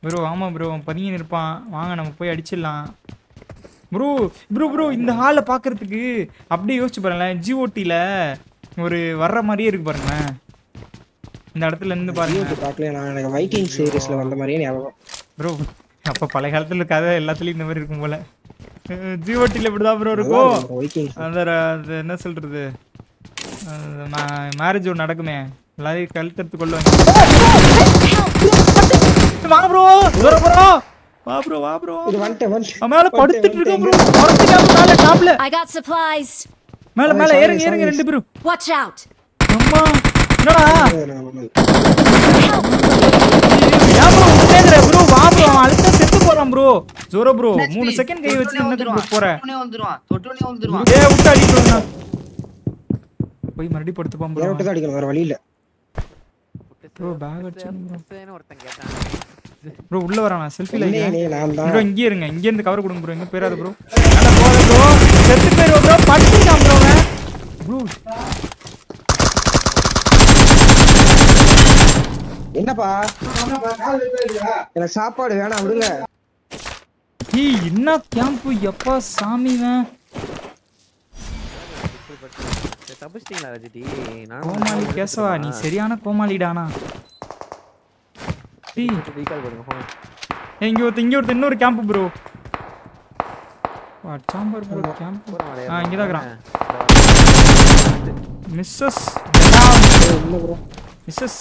Bro ஆமா bro பதுங்கி இருப்பான் வாங்க நம்ம போய் அடிச்சிடலாம் ப்ரோ ப்ரோ ப்ரோ இந்த ஹாலை பார்க்கறதுக்கு அப்படியே யோசிச்சு பாருங்களேன் ஜிஓடியில் ஒரு வர்ற மாதிரியே இருக்கு பாருங்களேன் இந்த இடத்துல இருந்து பாருங்க ஜியோக்கு பார்க்கல நான் எனக்கு வைக்கிங் சீரிஸ்ல வந்த மாதிரியே ஞாபகம் ப்ரோ அப்போ பழைய காலத்துல கதை எல்லாத்துலயும் இந்த மாதிரி இருக்கும் போல ஜிஓடியில் இப்படிதான் ப்ரோ இருக்கும் வைக்கிங் அந்த ர- அது என்ன சொல்றது மேரேஜ் ஒன்று நடக்குமே எல்லாரையும் கழுத்தெடுத்து கொள்ளுவாங்க வாங்க ப்ரோ வர ப்ரோ வா ப்ரோ வா ப்ரோ இது வந்துட்டேன் வந்துட்டேன். அவன் மேல படுத்துட்டு இருக்கான் ப்ரோ படுத்துட்டான் மேல டாப்ல I got supplies. மேல மேல sorry, ஏறுங்க ஏறுங்க sorry. ரெண்டு பேரும் Watch out. அம்மா என்னடா நான் வந்து- ஏன் ப்ரோ விட்டேங்கிற ப்ரோ வா ப்ரோ அவன் அழுத்தா செத்து போறான் ப்ரோ ஜோரோ ப்ரோ மூணு செகண்ட் கை வச்சு என்ன போற தொட்டுனே வந்துருவான் தொட்டுனே வந்துருவான் ஏ விட்டு அடிக்கணும் போய் மறுபடியும் படுத்துப்பான் என்னை ப்ரோ விட்டு தான் அடிக்கணும் வேற வழி இல்ல ப்ரோ பேக் வச்சு புதுசுன்னு ஒருத்தன் கேட்டான் ப்ரோ உள்ள வரானா செல்ஃபில இல்லையே, நீ நான் தான் ப்ரோ இங்கே இருங்க இங்க இருந்து கவர் கொடுங்க ப்ரோ எங்க போயிராத ப்ரோ மேல போகாத ப்ரோ செத்து போயிருவோம் ப்ரோ படுத்துட்டான் ப்ரோ அவன் ப்ரோ என்னப்பா எனக்கு சாப்பாடு வேணாம் விடுங்க ஏய் என்ன கேம்ப் எப்பா சாமிவன் சரி, தப்பிச்சிட்டீங்களா ரஜினி கோமாளி கேசவா நீ சரியான கோமாளிடானா டேய் ரீகால் பண்ணுங்க போங்க ஏய், இங்க ஒருத்த இங்க ஒருத்த இன்னொரு camp bro sambar bro camp ஆ இங்க தான் இருக்கிறான் மிஸ்ஸஸ் இல்ல ப்ரோ மிஸ்ஸஸ்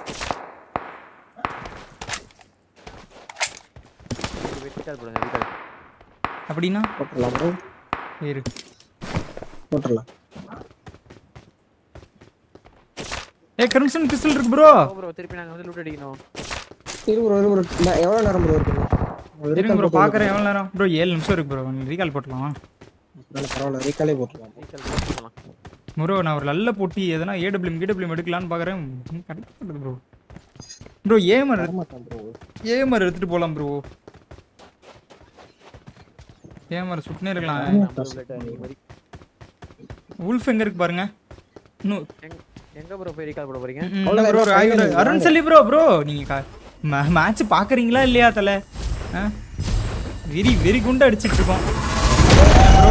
ரீகால் பண்ணுங்க ரீகால் அப்படின்னா போட்டுடலாம் ப்ரோ இரு போட்டுடலாம் ஏ கிரிம்சன் பிஸ்டல் இருக்கு ப்ரோ ப்ரோ திருப்பி நாங்க வந்து லூட் அடிக்கணும் இரு ப்ரோ இரு ப்ரோ நான் எவ்வளவு நேரம் ப்ரோ இருக்கு இருங்க ப்ரோ பாக்குறேன் எவ்வளவு நேரம் ப்ரோ ஏழு நிமிஷம் இருக்கு ப்ரோ ரீகால் போட்டுக்கலாம் பரவாயில்ல ரீகாலே போட்டுடலாம் ரீகால் போட்டுக்கலாம் ப்ரோ நான் ஒரு நல்ல போட்டி எதனா ஏடபிள்யூம் கிடபிள்யூம் எடுக்கலாம்னு பாக்குறேன் ம், கிடைக்க மாட்டேது ப்ரோ ப்ரோ ஏமர் வரமாட்டான் ப்ரோ ஏமர் எடுத்துட்டு போலாம் ப்ரோ ஏமர் சுட்டுனே இருக்கலாம் உல்ஃப் எங்க இருக்கு பாருங்க இன்னும் எங்க- எங்க ப்ரோ போய் ரீகால் போட போறீங்க ம், இல்ல bro, ஒரு ஆயுத அருண் செல்லி ப்ரோ ப்ரோ நீங்க மேட்ச் பாக்குறீங்களா இல்லையா தல வெரி வெரி குண்டு அடிச்சிட்டு இருக்கோம் ப்ரோ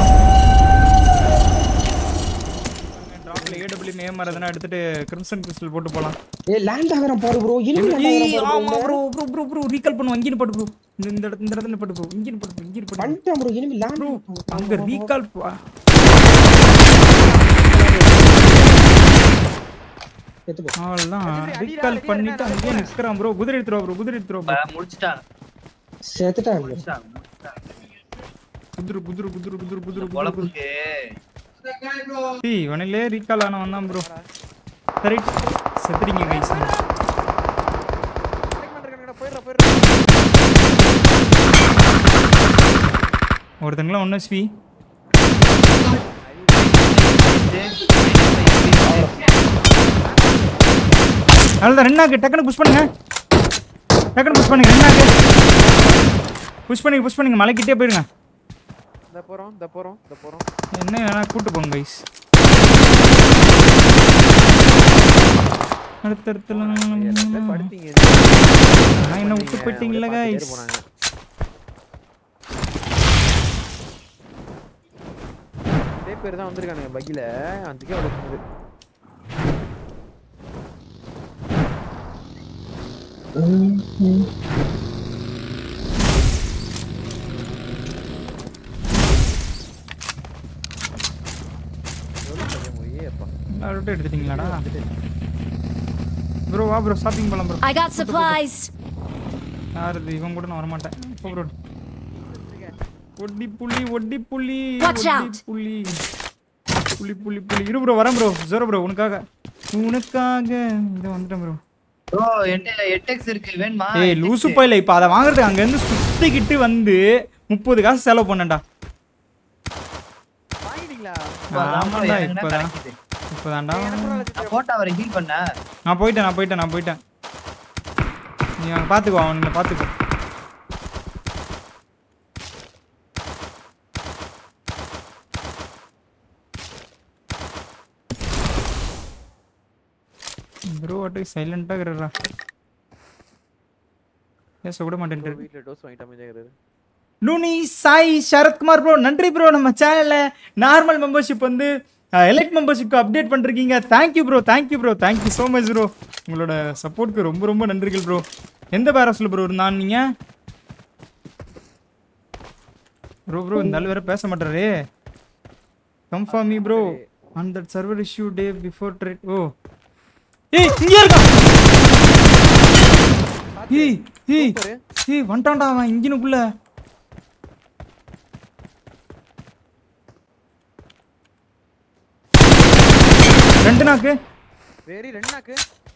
டிராப்ல ஏடபிள்யூ மேம் எதனா எடுத்துட்டு கிரிம்சன் கிறிஸ்டல் போட்டு போலாம் ஏ லேண்ட் ஆகறேன் பாரு ப்ரோ இன்னும் ஏய், ஆமா bro bro bro bro recall பண்ணுவோம் இங்கே பட்டு ப்ரோ இந்த இந்த இடத்துல இந்த இடத்துல பட்டு ப்ரோ இங்கே பட்டு ப்ரோ இங்கே பட்டு பண்ணிட்டேன் ப்ரோ இனிமே லேண்ட் ப்ரோ அங்க ரீகால் எடுத்து போ அவ்வளோதான் ரீகால் பண்ணிட்டு அங்கேயே நிற்கிறான் ப்ரோ குதிரை எடுத்துருவா ப்ரோ குதிரை எடுத்துருவா ப்ரோ முடிச்சிட்டாங்க செத்துட்டான் முடிச்சிட்டாங்க முடிச்சிட்டாங்க. குதிரு குதிரு குதிரு குதிரு குதிரு குதிரு பொழப்புக்கு டேய் இவனிலே ரீகால் ஆனவன் தான் ப்ரோ சரி செத்துறீங்க கைஸ் போயிடுறா போயிடுறா ஒருத்தங்களாம் ஒன்று ஸ்வி அவ்வளோதான் ரெண்டாக்கு டக்குனு புஷ் பண்ணுங்க டக்குனு புஷ் பண்ணுங்க ரெண்டாக்கு புஷ் பண்ணுங்க புஷ் பண்ணுங்க மலைக்கிட்டே போயிருங்க இந்த போறோம் இந்த போறோம் இந்த போறோம் என்ன வேணா கூட்டு போங்க கைஸ் அடுத்தடுத்துல படுத்தீங்க நான் என்ன விட்டு போயிட்டீங்களா கைஸ் போனாங்க இதே பேர் தான் வந்திருக்கானுங்க பக்கில அதுக்கே அவ்வளோ சொன்னது எவ்வளோ பையன் போய் அப்பா எல்லாரும் எடுத்துட்டீங்களாடா ப்ரோ வா ப்ரோ ஷாப்பிங் போலாம் ப்ரோ I got supplies. யார் இது இவன் கூட நான் வரமாட்டேன் போ ப்ரோ ஒட்டி புள்ளி ஒட்டி புள்ளி Watch ஒட்டி out. புள்ளி புள்ளி புள்ளி புள்ளி இரு ப்ரோ வரேன் ப்ரோ ஜோரோ ப்ரோ உனக்காக உனக்காக இதை வந்துட்டேன் ப்ரோ ப்ரோ என்கிட்ட எட்டெக்ஸ் இருக்கு வேணுமா ஏய் லூசு பையில இப்போ அதை வாங்குறதுக்கு அங்கேருந்து சுத்திக்கிட்டு வந்து முப்பது காசு செலவு பண்ணேன்டா வாங்கிட்டீங்களா ஆமாண்டா இப்போதான் இப்போதான்டா நான் போட்டா அவரை ஹீல் பண்ண நான் போயிட்டேன் நான் போயிட்டேன் நான் போயிட்டேன் நீ அவனை பார்த்துக்கோ அவனை பார்த்துக்கோ ப்ரோ அட்டு சைலண்டாக இருக்கிறா பேச கூட மாட்டேன் வீட்டுல டோஸ் வாங்கிட்டு அமைஞ்சாரு நுனி சாய் சரத்குமார் ப்ரோ நன்றி ப்ரோ நம்ம சேனல்ல நார்மல் மெம்பர்ஷிப் வந்து எலைட் மெம்பர்ஷிப்க்கு அப்டேட் பண்ணிருக்கீங்க thank you bro thank you bro thank you so much bro உங்களோட சப்போர்ட்க்கு ரொம்ப ரொம்ப நன்றிகள் ப்ரோ எந்த பேரஸில் ப்ரோ இருந்தான் நீங்க ப்ரோ ப்ரோ இந்த ஆள் வேற பேச மாட்டாரே confirm me bro on that server issue day before trade ஓ ஏய் இங்கே இருக்கான் ஏய் ஏய் ஏய் வந்துட்டான்டா அவன் இன்ஜினுக்குள்ள ரெண்டு நாக்கு வேரி ரெண்டு நாக்கு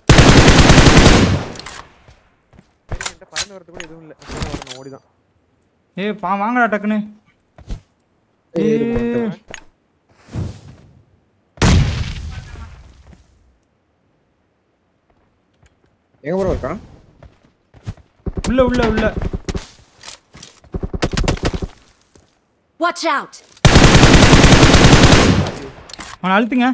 சரி, என்கிட்ட பறந்து வரது கூட எதுவும் இல்ல அப்படியே வரணும் ஓடிதான் ஏய் பா வாங்கடா டக்குன்னு ஏய், ஏய், இரு bro, வந்துட்டேன். எங்க ப்ரோ இருக்கான் உள்ள உள்ள உள்ள Watch out! அவனை அழுத்துங்க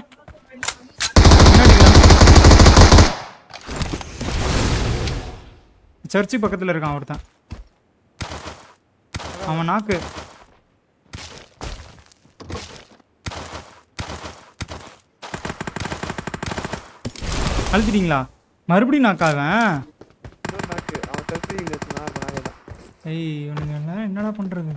சர்ச்சு பக்கத்துல இருக்கான் ஒருத்தன் அவன் நாக்கு அழுத்திட்டீங்களா மறுபடியும் நாக்காவன் இன்னொரு நாக்கு அவன் செல்ஃபி வச்சுனா அப்ப நாக்கு தான் ஏய் இவனுங்க எல்லாம் என்னடா பண்றது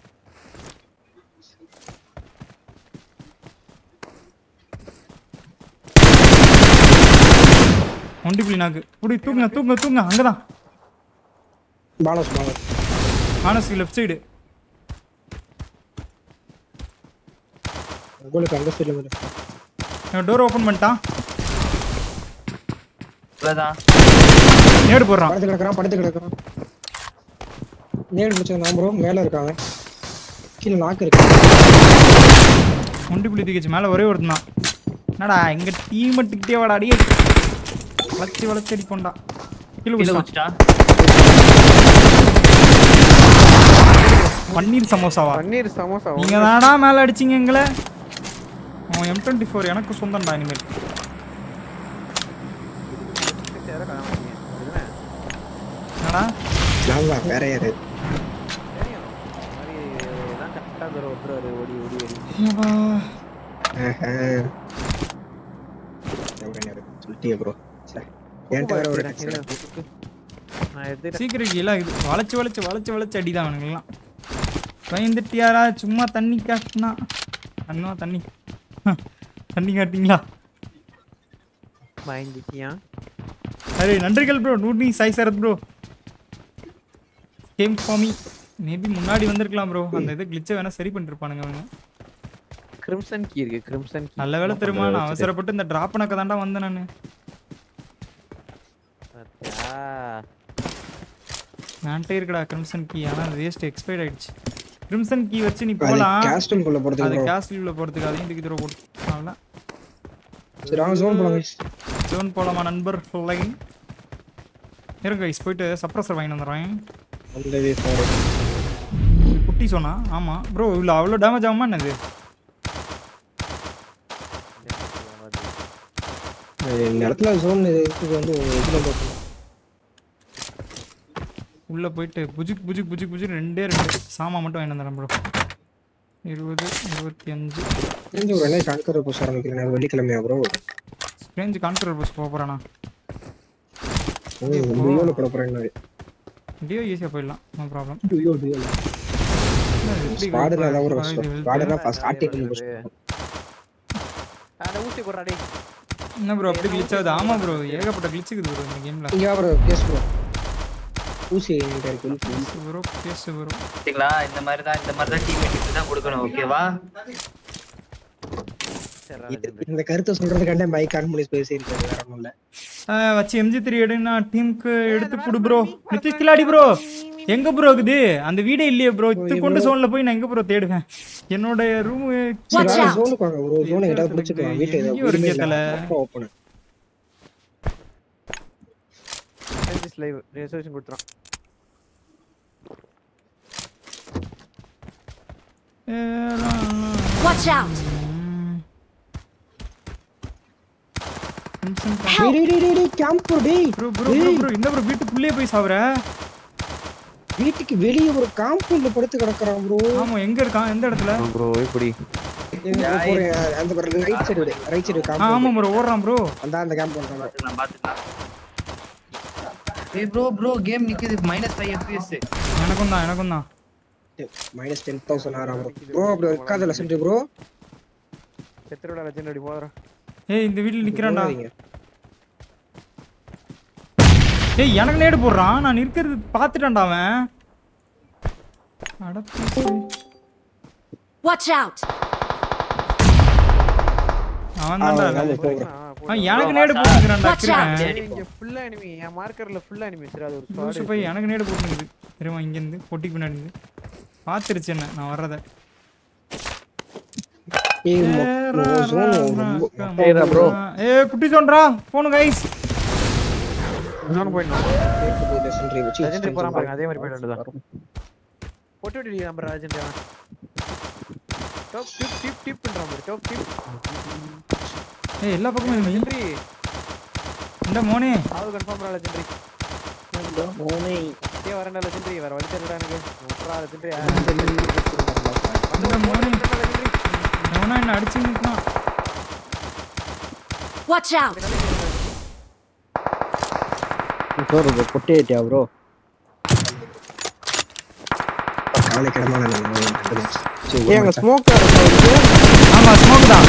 ஒண்டி புள்ளி நாக்கு புடி தூக்குங்க தூக்குங்க தூக்குங்க அங்கதான் பாலஸ் பாலஸ் ஆனஸ்க்கு லெஃப்ட் சைடு உங்களுக்கு அந்த சைடுல வந்து டோர் ஓபன் பண்ணிட்டான் இவ்வளவுதான் நேடு போடுறான் படுத்து கிடக்குறான் படுத்து கிடக்குறான் நேடு முடிச்சது ப்ரோ மேல இருக்காங்க கீழே நாக்கு இருக்கு ஒண்டி புள்ளி தூக்கிச்சு மேல ஒரே ஒருத்தன் தான் என்னடா எங்க டீம் மட்டுக்கிட்டே வாடா அடியே வளர்ச்சி வளர்ச்சி அடிப்போண்டா கீழே கீழே குடிச்சான் வச்சுட்டா பன்னீர் சமோசாவா பன்னீர் சமோசா நீங்க தானடா மேல அடிச்சீங்க எங்களை அவன் எம் டுவெண்ட்டி ஃபோர் எனக்கு சொந்தம்டா இனிமேல் சேர காமிங்க அதுதானே என்னடா நான் தான் வேற யாரு தெரியும் இந்த மாதிரி எல்லாம் கரெக்டாக தர ஒருத்தர் ஓடி ஓடி ஓடி ஐயப்பா. ஆஹா. எவ்வளவு நேரம் சொல்லிட்டியே ப்ரோ என்கிட்ட வேற ஒரு text இல்ல, இருக்கு. சுக்கு. நான் எடுத்துட்டேன் சீக்கிரம் கீழே இது வளைச்சு வளைச்சு வளைச்சு வளைச்சு அடிதான் அவனுங்கெல்லாம் பயந்துட்டியாரா சும்மா தண்ணி காட்டினா அண்ணா தண்ணி ஹம், தண்ணி காட்டிங்களா பயந்துட்டியா அரே நன்றிகள் ப்ரோ நூற்றி சாய் சரத் ப்ரோ கேம் ஃபாமி மேபி முன்னாடி வந்திருக்கலாம் ப்ரோ அந்த இது கிளிச்சை வேணா சரி பண்ணிருப்பானுங்க அவங்க கிரிம்சன் கீ இருக்கு கிரிம்சன் கீ நல்ல வேலை தெரியுமா நான் அவசரப்பட்டு இந்த டிராப் நக்க தாண்டா வந்தேன் நான் என்கிட்ட இருக்குடா கிரிம்சன் கீ ஆனால் அது வேஸ்ட் எக்ஸ்பைர்ட் ஆயிடுச்சு கிரிம்சன் கீ வச்சு நீ அது போகலாம் castle குள்ள போறதுக்கு அது bro. கேஸ்ல போறதுக்கு அதையும் தூக்கி தூர போட்டு அவ்வளோதான் சரி அவங்க zone போலாம் guys. ஜோன் போலாமா நண்பர் லைன் இருங்க guys போயிட்டு சப்ரஸர் வாங்கி வந்துடுறேன் அந்த way forward. குட்டி சொன்னா ஆமா ப்ரோ இவ்வளோ அவ்வளோ டேமேஜ் ஆகுமா என்னது இந்த இடத்துல zone இது வந்து ஒரு இதுல போட்டு உள்ள போயிட்டு புஜுக் புஜுக் புஜுக் புஜுக் ரெண்டே ரெண்டு சாமா மட்டும் வாங்கி வந்துடுறேன் ப்ரோ இருபது இருபத்தி அஞ்சு தெரிஞ்ச ஒரு என்ன கணக்கரை போஸ்ட் ஆரம்பிக்கிறேன் வெள்ளிக்கிழமையா ப்ரோ ரேஞ்சு கான்ட்ரோல் பஸ் போக போகிறேண்ணா டியோல போட போறேன் டியோ ஈஸியாக போயிடலாம் நோ ப்ராப்ளம் டியோ டியோ ஸ்குவாடுல தான் ஒரு ஸ்குவாடுல ஃபர்ஸ்ட் ஸ்டார்டிங் போஸ்ட் அட ஊசி போடுறா டேய் என்ன ப்ரோ அப்படி கிளிச் ஆகுது ஆமாம் ப்ரோ ஏகப்பட்ட கிளிச்சுக்குது ப்ரோ இந்த கேமில் இங்க ப்ரோ கேஸ் ப்ரோ ஊசி என்கிட்ட இருக்கு ஊசி. ப்ரோ கேஸ் ப்ரோ சரிங்களா இந்த மாதிரி தான் இந்த மாதிரி தான் டீம் தான் கொடுக்கணும் ஓகேவா சரிடா, இது- இந்த கருத்தை சொல்றதுக்காண்ட மைக் ஆன் பண்ணி பேசியிருக்காரு வேற ஒண்ணும் இல்ல வச்சு எம்ஜி த்ரீ எடுனா டீமுக்கு எடுத்து கொடு ப்ரோ நிதிஷ் கிலாடி ப்ரோ எங்க ப்ரோ இருக்குது அந்த வீடே இல்லையே ப்ரோ இது கொண்டு சோன்ல போய் நான் எங்க ப்ரோ தேடுவேன் என்னோட ரூம் சரி Watch வேற out. ஜோனுக்கு வாங்க ஒரு ஜோன் எதாவது பிடிச்சிக்கலாம் வீட்டுல எங்கேயும் ஒரு கேத்தல. ஏதாவது ஓப்பன் Franchise live resolution கொடுத்துறான் Watch out! டேய் டேய் டேய் டேய் கேம்ப் ப்ரோ டேய் ப்ரோ ப்ரோ ப்ரோ ப்ரோ இந்த ப்ரோ வீட்டுக்குள்ளேயே போய் சாவுற வீட்டுக்கு வெளியே ஒரு காம்பவுண்ட்ல படுத்து கிடக்குறான் ப்ரோ ஆமா எங்க இருக்கான் எந்த இடத்துல ப்ரோ இப்படி அந்த ரைட் சைடு ரைட் சைடு ஆ, ஆமா ப்ரோ ஓடுறான் ப்ரோ அந்த அந்த காம்பவுண்ட் தான் பாத்துக்கலாம் பாத்துக்கலாம் ஏய் ப்ரோ ப்ரோ கேம் நிக்குது மைனஸ் ஃபைவ் எஃபிஎஸ் எனக்கும் தான் எனக்கும் தான் மைனஸ் டென் தௌசண்ட் ஆறாம் ப்ரோ ப்ரோ அப்படி இருக்காத லெசன்ட் ப்ரோ செத்துருடா லெஜெண்ட் அடி போதுறா ஏய் இந்த வீட்ல நிக்கிறான்டா ஏய் எனக்கு நேடு போடுறான் நான் இருக்கிறது பார்த்துட்டான்டா அவன் அடப்பு. Watch out! அவன் தான்டா ஆமா, அது. போகிறேன். அவன் எனக்கு நேடு போட்டுக்கிறான்டா Watch out. கிருக்கேன் இங்க ஃபுல் எனிமி என் மார்க்கர்ல ஃபுல் எனிமி சரி அது ஒரு லூசு ஸ்குவாட் போய் எனக்கு நேடு போட்டுக்குது தெரியுமா இங்கேருந்து பொட்டிக்கு பின்னாடி இருந்து பார்த்துருச்சு என்ன நான் வர்றத ஏய் ப்ரோ ஜோன் ரொம்ப ஏய்டா bro. ஏ குட்டி சொல்றா போணும் கைஸ் ஜோன் போயிடணும் லெசன்ட் வச்சு லெஜெண்ட் போறான் பாருங்க அதே மாதிரி போயிட்டு வேண்டியதான் போட்டு விட்டு நம்பர் லெஜெண்ட் அவன் டாப் டிப் டிப் டிப் பண்றான் பாரு டாப் டிப் ஏய் எல்லா பக்கமும் இது லெஜெண்டரி இந்த மோனே ஆவு கன்ஃபார்ம் பண்ண லெஜெண்டரி மோனே ஏ வரேன்டா லெஜெண்டரி வர வழி தெரியடா எனக்கு உட்றா லெஜெண்டரி இந்த மோனே எவனா என்ன அடிச்சு நிற்கான் Watch out! சார் ப்ரோ கொட்டியா ப்ரோ கவலைக்கிடமான ஏ அங்க ஸ்மோக் இருக்கு ஆமா ஸ்மோக் தான்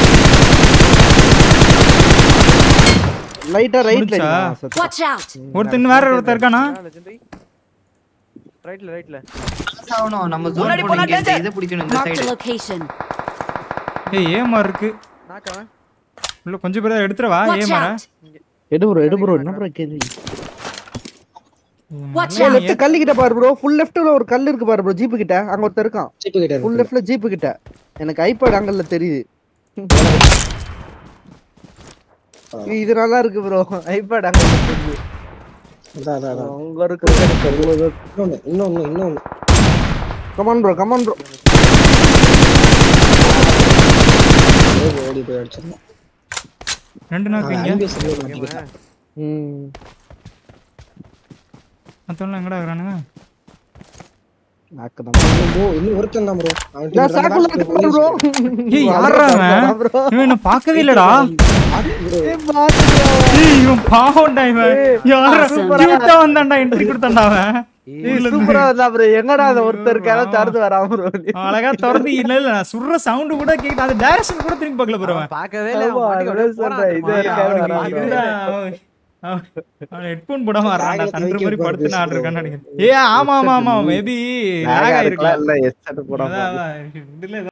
லைட்டா ரைட்ல முடிச்சா? Watch out! ஒருத்தன் வேற ஒருத்தர் இருக்கானா லெஜெண்டரி ரைட்ல ரைட்ல ஆகணும் நம்ம ஜோன் போனீங்க இந்த இதை பிடிக்கணும் இந்த Marked a சைடு location. ஏய் ஏமார் இருக்கு நாக்கவன் உள்ள கொஞ்சம் பேர் எடுத்துறவா Watch ஏமார out! எடு ப்ரோ எடு ப்ரோ என்ன ப்ரோ கேள்வி Watch ப்ரோ out! லெஃப்ட் கல்லு கிட்ட பாரு ப்ரோ ஃபுல் லெஃப்ட்ல ஒரு கல் இருக்கு பாரு ப்ரோ ஜீப் கிட்ட அங்க ஒருத்தர் இருக்கான் சீட்டு கிட்ட ஃபுல் லெஃப்ட்ல ஜீப் கிட்ட எனக்கு ஐபேட் அங்கல்ல தெரியுது ஏய், இது நல்லா இருக்கு ப்ரோ ஐபேட் அங்க தெரியுது அதான் அதான் அதான் அங்க இருக்கு எனக்கு அவ்வளவு இன்னொன்னு இன்னொன்னு இன்னொன்னு கமான் ப்ரோ கமான் ப்ரோ ஓடி ஓடி போய் அடிச்சிடலாம் ரெண்டு நாள் இங்க ஆம்பியஸ் மாட்டிக்கிட்டான் ம் மத்தவங்க எங்கடா இருக்கிறானுங்க நாக்கு இன்னும் bro, இன்னும் ஒருத்தன் தான் ப்ரோ அவன் நான் சாக்குள்ள இருக்கு பாரு ப்ரோ ஏய் யாரா அவன் ப்ரோ இவன் என்ன பார்க்கவே இல்லடா ஏய் பாத்துடா ஏய் இவன் பாவம்டா இவன் யாரா கியூட்டா வந்தான்டா என்ட்ரி கொடுத்தான்டா அவன் சூப்பரா வந்தா ப்ரோ எங்கடா அந்த ஒருத்தர் கேர தரது வராம ப்ரோ அழகா திறந்து இல்ல இல்ல நான் சுடுற சவுண்ட் கூட கேக்குது அந்த டைரக்ஷன் கூட திரும்பி பார்க்கல ப்ரோ அவன் பார்க்கவே இல்ல ஆமா, அவன் பாட்டுக்கு அதுதான் அப்படியே சொல்றேன். இது போறான். வரைக்கும் அவனுக்கு வராது. இதுதான் அவன் ஹெட்போன் போடாம வர்றான்டா ராகத்தை தண்டர் மாதிரி வைக்க படுத்துன்னு பாரு, ஆடுறான்னு நினைக்கிறேன் ஏ ஆமா ஆமா ஆமா மேபி லாக் ஆயிருக்கலாம் இல்ல எஸ் போடாம அதான், அதான். இதுல